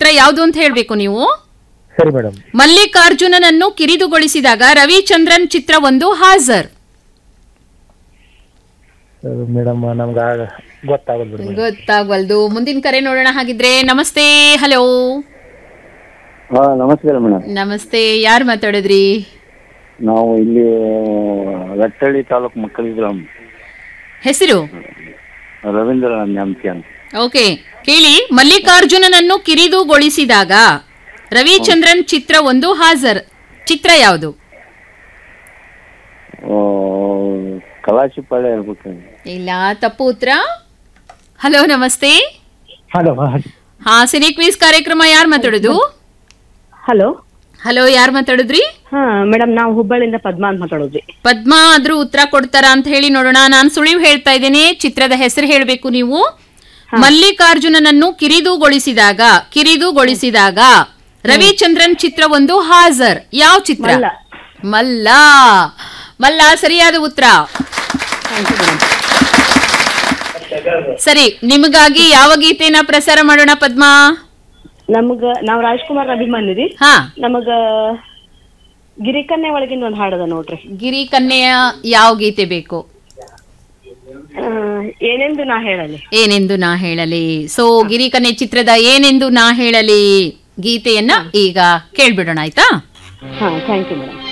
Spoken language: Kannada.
ಚಿತ್ರ ಯಾವುದು ಅಂತ ಹೇಳ್ಬೇಕು ನೀವು ಸರಿ ಮೇಡಮ್ ಮಲ್ಲಿಕಾರ್ಜುನನನ್ನು ಕಿರಿದುಗೊಳಿಸಿದಾಗ ರವಿಚಂದ್ರನ್ ಚಿತ್ರ ಒಂದು ಹಾಜರ್ ಮೇಡಮ್ ನಮ್ಗೆ ಆಗ ಗೊತ್ತಾಗಲ್ಲ ಬಿಡಿ ಮೇಡಮ್ ಗೊತ್ತಾಗವಲ್ದು ಮುಂದಿನ ಕರೆ ನೋಡೋಣ ಹಾಗಿದ್ರೆ ನಮಸ್ತೆ ಹಲೋ ಹಾ ನಮಸ್ಕಾರ ಮೇಡಮ್ ನಮಸ್ತೆ ಯಾರು ಮಾತಾಡಿದ್ರಿ ನಾವು ಇಲ್ಲಿ ರಟ್ಟಳ್ಳಿ ತಾಲೂಕು ಮಕ್ಕಳ ಗ್ರಾಮ ಹೆಸರು ರವೀಂದ್ರ ನ್ಯಾಮತಿ ಅಂತ ಓಕೆ ಕೇಳಿ ಮಲ್ಲಿಕಾರ್ಜುನನನ್ನು ಕಿರಿದುಗೊಳಿಸಿದಾಗ ರವಿಚಂದ್ರನ್ ಚಿತ್ರ ಒಂದು ಹಾಜರ್ ಚಿತ್ರ ಯಾವುದು ಆ, ಕಲಾಶಿಪಾಳ್ಯ ಇರ್ಬೇಕು ಇಲ್ಲ ತಪ್ಪು ಉತ್ತರ ಹಲೋ ನಮಸ್ತೆ ಹಲೋ ಹಾ ಸಿನಿ ಕ್ವೀಸ್ ಕಾರ್ಯಕ್ರಮ ಯಾರು ಮಾತಾಡೋದು ಹಲೋ ಹಲೋ ಯಾರು ಮಾತಾಡಿದ್ರಿ ಹಾ ಮೇಡಮ್ ನಾವು ಹುಬ್ಬಳ್ಳಿಯಿಂದ ಪದ್ಮಾ ಅಂತ ಮಾತಾಡೋದ್ರಿ ಪದ್ಮಾ ಆದ್ರೂ ಉತ್ತರ ಕೊಡ್ತಾರ ಅಂತ ಹೇಳಿ ನೋಡೋಣ ನಾನು ಸುಳಿವು ಹೇಳ್ತಾ ಇದ್ದೇನೆ ಚಿತ್ರದ ಹೆಸರು ಹೇಳಬೇಕು ನೀವು ಮಲ್ಲಿಕಾರ್ಜುನನನ್ನು ಕಿರಿದುಗೊಳಿಸಿದಾಗ ಕಿರಿದುಗೊಳಿಸಿದಾಗ ರವಿಚಂದ್ರನ್ ಚಿತ್ರ ಒಂದು ಹಾಜರ್ ಯಾವ ಚಿತ್ರ ಮಲ್ಲ. ಮಲ್ಲ ಮಲ್ಲ ಸರಿಯಾದ ಉತ್ತರ ಸರಿ ನಿಮಗಾಗಿ ಯಾವ ಗೀತೆನ ಪ್ರಸಾರ ಮಾಡೋಣ ಪದ್ಮಾ ನಮಗ ನಾವ್ ರಾಜ್ಕುಮಾರ್ ಅಭಿಮಾನಿ ರೀ ಹಾ ನಮಗ ಗಿರಿಕನ್ಯೆ ಒಳಗಿಂದ ಒಂದ್ ಹಾಡದ ನೋಡ್ರಿ ಗಿರಿ ಕನ್ಯೆಯ ಯಾವ ಗೀತೆ ಬೇಕು ಆ, ಏನೆಂದು ನಾ ಹೇಳಲಿ ಏನೆಂದು ನಾ ಹೇಳಲಿ ಸೊ ಗಿರಿಕನೆ ಚಿತ್ರದ ಏನೆಂದು ನಾ ಹೇಳಲಿ ಗೀತೆಯನ್ನ ಈಗ ಕೇಳ್ಬಿಡೋಣ ಆಯ್ತಾ ಹಾ ಥ್ಯಾಂಕ್ ಯು ಮೇಡಮ್